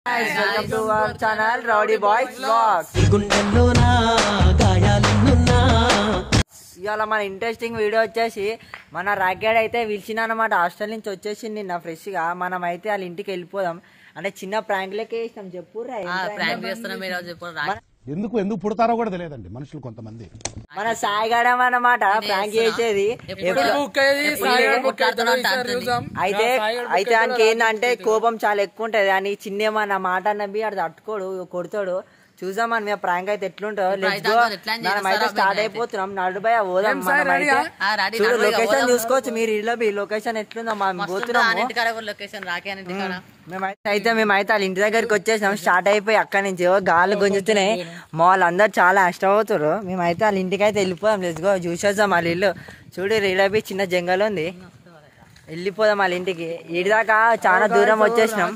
Welcome to our channel rowdy boys blogs గుండెల్లోనా గాయాలెన్నున్నా ఇవాళ మన ఇంట్రెస్టింగ్ వీడియో వచ్చేసి మన రాగ్యాడ్ అయితే పిలిచిన అనమాట హాస్టల్ నుంచి వచ్చేసి నిన్న ఫ్రెష్ గా మనం అయితే వాళ్ళ ఇంటికి వెళ్ళిపోదాం అంటే చిన్న ప్రాంక్ లెక్క వేసినాం చెప్పు ప్రాంక్ చేస్తున్నాం మీరు చెప్పు రా- ఎందుకు ఎందుకు పుడతారో కూడా తెలియదండి మనుషులు కొంతమంది మన సాయిగడం అన్నమాట ప్రాంక్ చేసేది ఎప్పుడు- కొట్లాడుతున్నాం అంటే అంటుంది. అయితే అయితే ఆయనకి ఏంటంటే కోపం చాలా ఎక్కువ ఉంటది అని చిన్నేమన్న మాట అన్నవి అది తట్టుకోడు కొడతాడు చూసాం మన ప్రాంక్ అయితే ఎట్లుంటుందో లెట్స్ అయితే గో అందరూ ఎట్లా అని మనం అయితే చేస్తారో స్టార్ట్ మీరు అయిపోతున్నాం నడుబయ పోదాం మనం అయితే ఆ, రెడీ, చూడు నడుబయ లొకేషన్ పోదాం. చూసుకోవచ్చు మీరు ఇల్లు ఈ లొకేషన్ ఎట్లుందో మనం మస్తు ఉంటుంది పోతున్నాము ఆ ఇంటికాడ కూడా లొకేషన్ రాకే అని ఇంటికాడ మేమైతే అయితే మేమైతే వాళ్ళ ఇంటి దగ్గరికి వచ్చేసినాం స్టార్ట్ అయిపోయి అక్కడి నుంచి ఏవో గాలు గుంజుతున్నాయి మా వాళ్ళందరూ చాలా ఇష్టమవుతారు మేమైతే వాళ్ళ ఇంటికి అయితే వెళ్ళిపోదాం లెట్స్ గో చూసేద్దాం వాళ్ళ ఇల్లు చూడు రీడపి చిన్న జంగల్ ఉంది వెళ్ళిపోదాం వాళ్ళ ఇంటికి ఈడి దాకా చాలా దూరం వచ్చేసినాం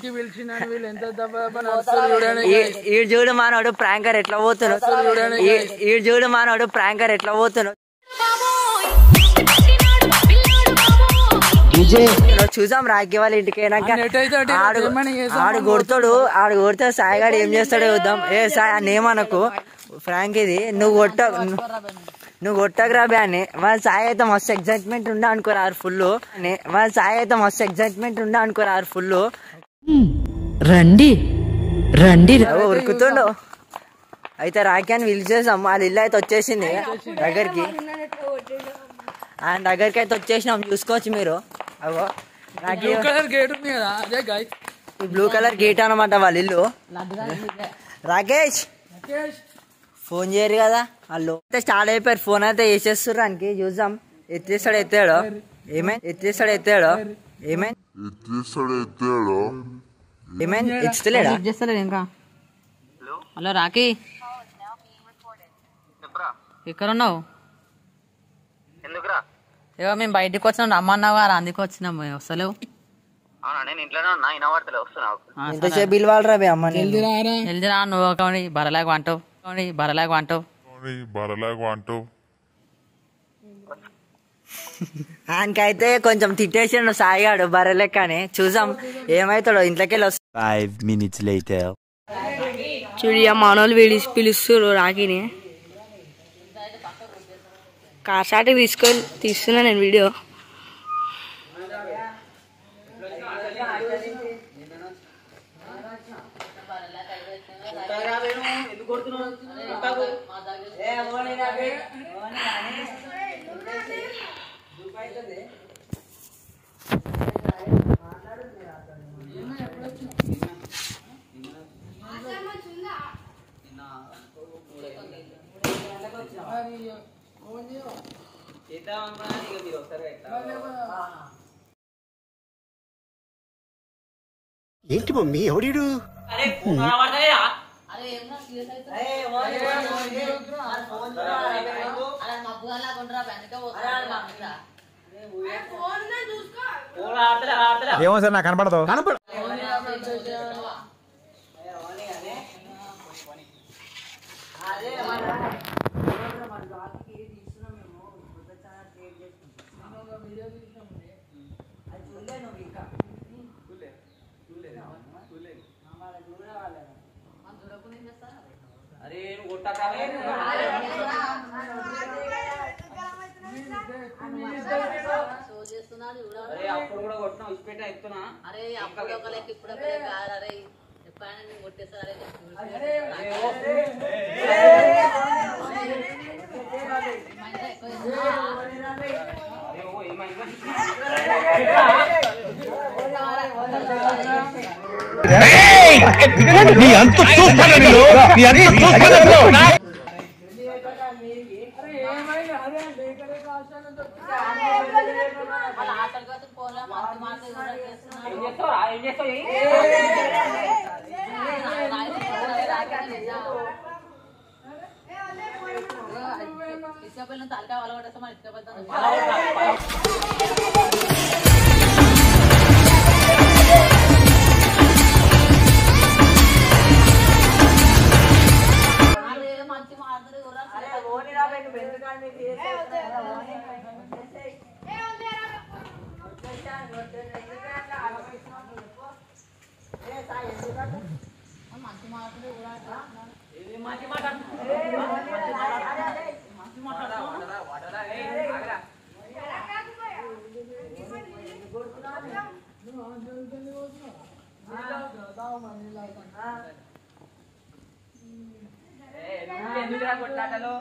ఈ- ఈడు చూడు మానవుడు ప్రాంకర్ ఎట్లా పోతున్నాడు ఈ- ఈడు చూడు మానవుడు ప్రాంకర్ ఎట్లా పోతున్నాడు చూసాం రాకి వాళ్ళ ఇంటికి అయినాక ఆడు ఆడు కొడతాడు ఆడు కొడితే సాయిగాడు ఏం చేస్తాడో చూద్దాం ఏ సాయి అని ఏమనకు ఫ్రాంక్ ఇది నువ్వు కొట్ట నువ్వు కొట్టకురా బే అని మన సాయి అయితే మస్తు ఎగ్జైట్మెంట్ ఉండా అనుకోరారు ఫుల్ మన సాయి అయితే మస్తు ఎగ్జైట్మెంట్ ఉండా అనుకోరారు ఫుల్ రండి రండి ఉరుకుతుండు అయితే రాకి అని పిలిచేసాం వాళ్ళ ఇల్లు అయితే వచ్చేసింది దగ్గరికి ఆయన దగ్గరికి అయితే వచ్చేసినాం చూసుకోవచ్చు మీరు అగో రాకి గేట్ ఉంది కదా అదే గాయ్ ఈ బ్లూ కలర్ గేట్ అనమాట వాళ్ళ ఇల్లు రాకేష్ ఫోన్ చేయరు కదా వాళ్ళు అయితే స్టార్ట్ అయిపోయారు ఫోన్ అయితే వేసేస్తారు దానికి చూద్దాం ఎత్తేస్తాడు ఎత్తాడు ఏమైంది ఎత్తేస్తాడు ఎత్తాడు ఏమైంది ఏమైంది ఎత్తలేడా లిఫ్ట్ చేస్తలేదు ఇంకా హలో రాకీ ఎక్కడ ఉన్నావు ఎందుకురా ఏవో మేము బయటికి వచ్చినాం రమ్మన్నావు కదా అందుకు వచ్చినాం వస్తలేవు అవునా నేను ఇంట్లోనే ఉన్నా ఇనబడతలే వస్తున్నావు ఎంతసేపు పిలవాలరా బే అమ్మ నేను వెళ్ళిరా నువ్వు ఒక బరలాగా వంటవు బరలాగా వంటవు బరలాగా అంటావు ఆయనకైతే కొంచెం తిట్టేసిండు సాయిగాడు బర్రెలెక్క అని చూసాం ఏమవుతాడో ఇంట్లోకి వెళ్ళి వస్తాడు Five minutes later. చూడు ఇక మనోళ్ళు వీడి పిలుస్తారు రాకిని కాసాటికి తీసుకొని తీస్తున్నా నేను వీడియో ఏంటి మమ్మీ ఎవడీడు ఏమో సార్ నాకు కనపడదు అప్పుడు కూడా కొట్టినా ఇచ్చిపెట్టి ఎత్తున్నా అరే అప్పుడు ఒక లెక్క ఇప్పుడు ఒక లెక్క కాదు, అరే ఎప్పుడైనా నేను కొట్టేస్తా అరే ఏం చేస్తావురా ఏం చేస్తావు చెయ్యి. ఇసుకపోయిన తలకాయ వల కొట్టేస్తా మరి ఇసుకపోతాను మంచి మాట్లాడు ఎందుకురా కొట్లాటలు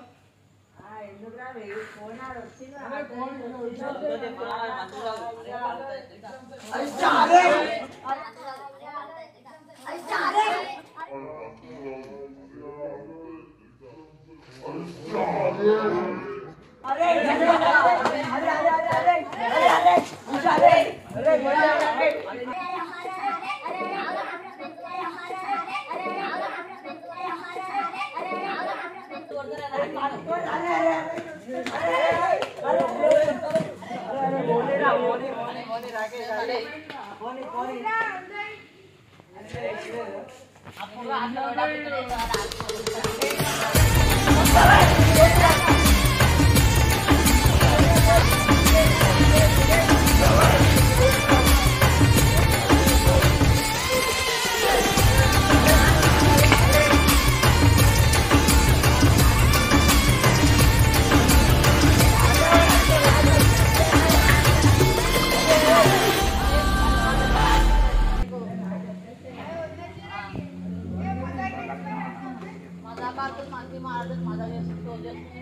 మజా పార్కు మంచి మాట్లాడుతుంది మజా చేసుకుంటూ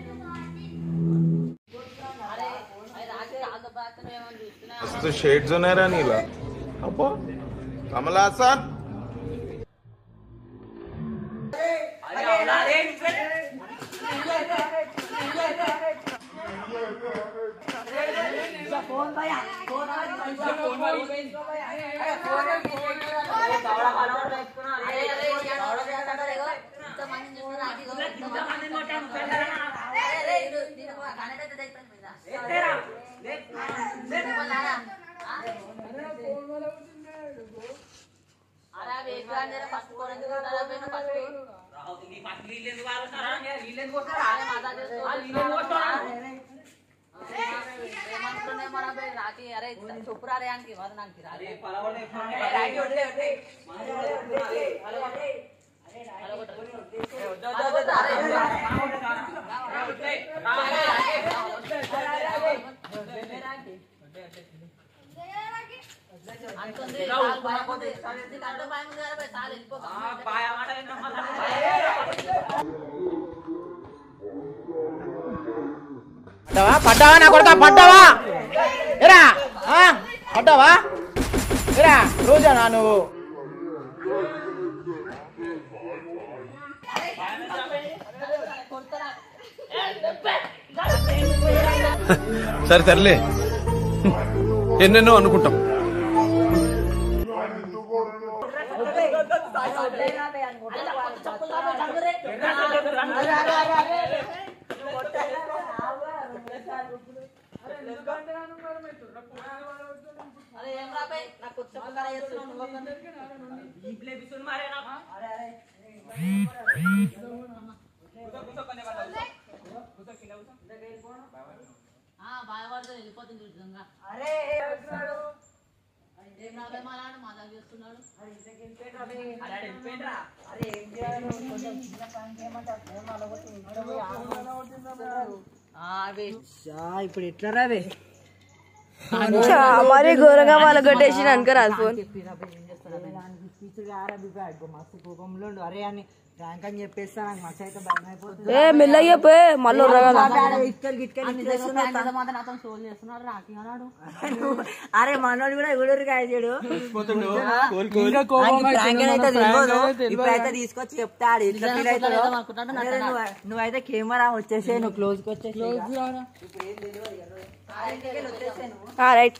అరే అది రాత్రి రాళ్ళ బాగా ఏమని చూస్తున్నా షేడ్స్ ఉన్నారా నీలా అబ్బో కమల్ హాసన్ అరే అరే ఎవడో చేస్తాడో ఇగో ఇంతమందిని చూస్తున్నా నాకు ఇగో ఇంతమందిని కొట్టాను అరే అరే ఇది దీని ఒక కనెక్ట్ అయితే అయిపోయింది అరే అవి ఎక్కువ అంటే ఫస్ట్ కోరండి ఫస్ట్ అరే మజా ఏమనుకునే మన రాకి అరే చెప్పురా రే అని వదనానికి రాకి అంటుంది చాలు భయపోతే నీకు అంత భయం ఉంది కదా భయ్, చాలు వెళ్ళిపో పడ్డావా పడ్డావా నా కొడుక పడ్డావా ఎరా ఆ? పడ్డావా ఎరా రోజానా నువ్వు సరే సర్లే ఎన్నెన్నో అనుకుంటాం అరే ఏం రా భయ్ నాకు కొత్త ప్రకార చేస్తున్నావు నువ్వు ఒక్కడిని. ఆ, భయపడుతుంది వెళ్ళిపోతుంది నిజంగా ఏం రా భయ్ మా నాన్న మజా చేస్తున్నాడు ఇప్పుడు ఎట్లా రావే మరి ఘోరంగా వాళ్ళ కొట్టేసి అనుకోరా ఫోన్ మస్తు కోపంలో ఉండు. అరే అని ర్యాంక్ అని చెప్పేస్తా నాకు మస్తు అయితే భయం అయిపోతుంది ఏ మెల్లగా చెప్పే మళ్ళీ ఉర్రగల ఇక్కడికి ఇక్కడికి అన్ని దగ్గర ఆయన మాత్రం నాతో షోలు చేస్తున్నాడు రాకి అన్నాడు అరే మనోడు కూడా ఎవరు కాయచాడు ఇంకా కోపం అయితే తెలియదు ఇప్పుడైతే తీసుకొచ్చి చెప్తాడు ఇట్లా నిజంగా ఫీల్ అవుతాడు కోపం అనుకుంటాడు, అరే నువ్వు- నువ్వైతే కెమెరా వచ్చేసే నువ్వు క్లోజ్ కి వచ్చేసి రైట్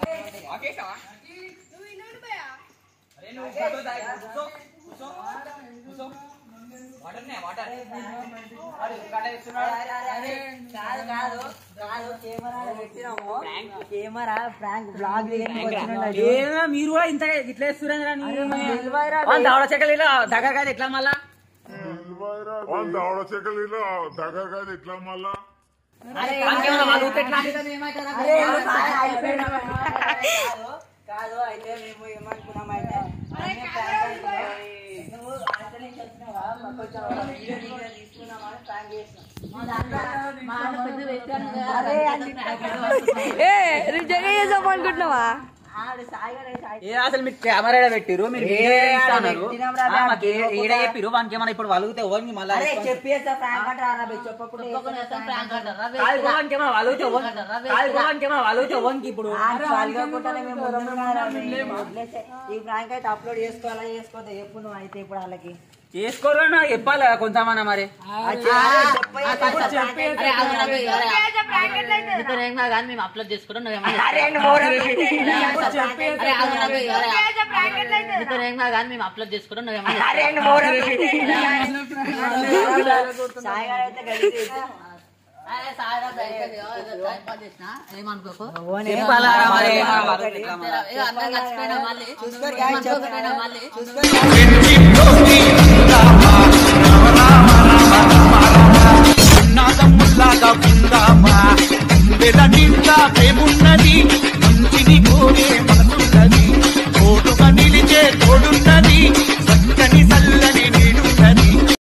కాదు కాదు కాదు కెమెరా పెట్టినాము కెమెరా ప్రాంక్ బ్లాగ్ మీరు కూడా ఇంత ఇట్లా వేస్తున్నారు దగ్గర దగ్గర ఎట్లా మళ్ళా దవడ చెక్కలు దగ్గర కాదు ఇట్లా మళ్ళా కాదు అయితే మేము ఏమనుకున్నాం అయితే అన్నీ prank అనుకున్నాం. నువ్వు అసలు కొంచెం వీడియో వీడియో తీసుకుందామని ప్రాంక్ చేసినాం మా దాంట్లో మా అన్న పెద్ద వ్యక్తి అన్నది కదా. అరే అని ఏ నిజంగా చేసాం అనుకుంటున్నావా ఆడు సాయిగాడు సాయి ఏ అసలు మీకు కెమెరా ఈడ పెట్టిరు మీరు ఏ, వీడియో ఆడ తీస్తున్నారు. పెట్టినాం రా, ఆ, మాకు ఏ- ఈడ చెప్పిరు వానికి ఏమన్నా ఇప్పుడు వలుగుతే ఓన్కి మళ్ళీ అరే చెప్పేస్తా ప్రాంక్ అంటే రా బే, చెప్పకుండా ఒక్కొక్కరు వేస్తాం ప్రాంక్ అంటారా? కాదు గోవానికి ఏమన్నా వలుగుతే ఓన్- అంటారా? కాదు గోవానికి ఏమన్నా వలుగుతే ఓన్కి ఇప్పుడు ఆడు పాల్గొకుండానే మేము ముందుగా రా, మేము వదిలేసే. ఈ ప్రాంక్ అయితే అప్లోడ్ చేసుకోవాలా చేసుకోవద్దా చెప్పు నువ్వు అయితే ఇప్పుడు వాళ్ళకి చేసుకోరు అని నాకు చెప్పాలి కదా కొంచెమన్నా మరి అది చేయాలి, చెప్పు, అరే, ఆగు, ఆగు, అరే, నీతో ఏం కాదు కానీ మేము అప్లోడ్ చేసుకుంటాం నువ్వేమన్నా అరే నువ్వు రా. అరే, ఆగు, ఆగు, అరే, నీతో ఏం కాదు కానీ మేము అప్లోడ్ చేసుకుంటాం నువ్వేమన్నా అరే నువ్వు రా. సాయిగాడు అయితే గడిచి అరే, సాయిరా, దయచేసి, ఏదో టైం పాస్ చేసినా, ఏమనుకోకు చెప్పాలా మరి ఏమన్నా వలుగుతే ఒకటి. ఎట్లా మరి? ఏ, అందరం కలిసిపోయినా మళ్ళీ చూసుకోరు guys, ఏమనుకోకపోయినా మళ్ళీ చూసుకో నాదమ్ముల్లాగా ఉందామా వెల నిండా ప్రేమున్నది మంచిని కోరే మనసున్నది తోడుగా నిలిచే తోడున్నది చక్కని చల్లని నీడున్నది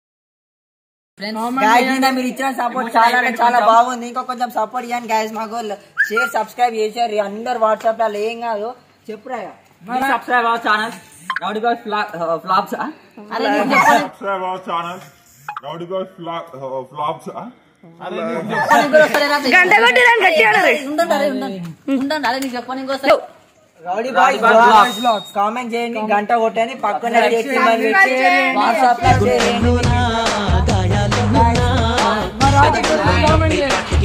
గాయస్ నిన్న మీరు ఇచ్చిన సపోర్ట్ చాలా అంటే చాలా బాగుంది ఇంకా కొంచెం సపోర్ట్ ఇవ్వండి గాయస్ మాకు షేర్ సబ్స్క్రైబ్ చేశారు అందరు వాట్సాప్ లో ఏం కాదు చెప్పురా ఇక. Subscribe our channel rowdy girls flops అరే నేను చెప్పను Subscribe our channel. Rowdy Girls Vlog- uh, Vlogs. huh? చెప్పనీకి కూడా వస్తలేరా మీకు? గంట కొట్టిరని గట్టి ఆడరు ఉండండి అరే ఉండండి ఉండండి అరే నీకు చెప్పనీకి వస్తలే రౌడీ బాయ్స్ కామెంట్ చేయండి గంట కొట్టండి పక్కన వాట్సాప్ లో చేయండి గాయాలు కామెంట్ చేయండి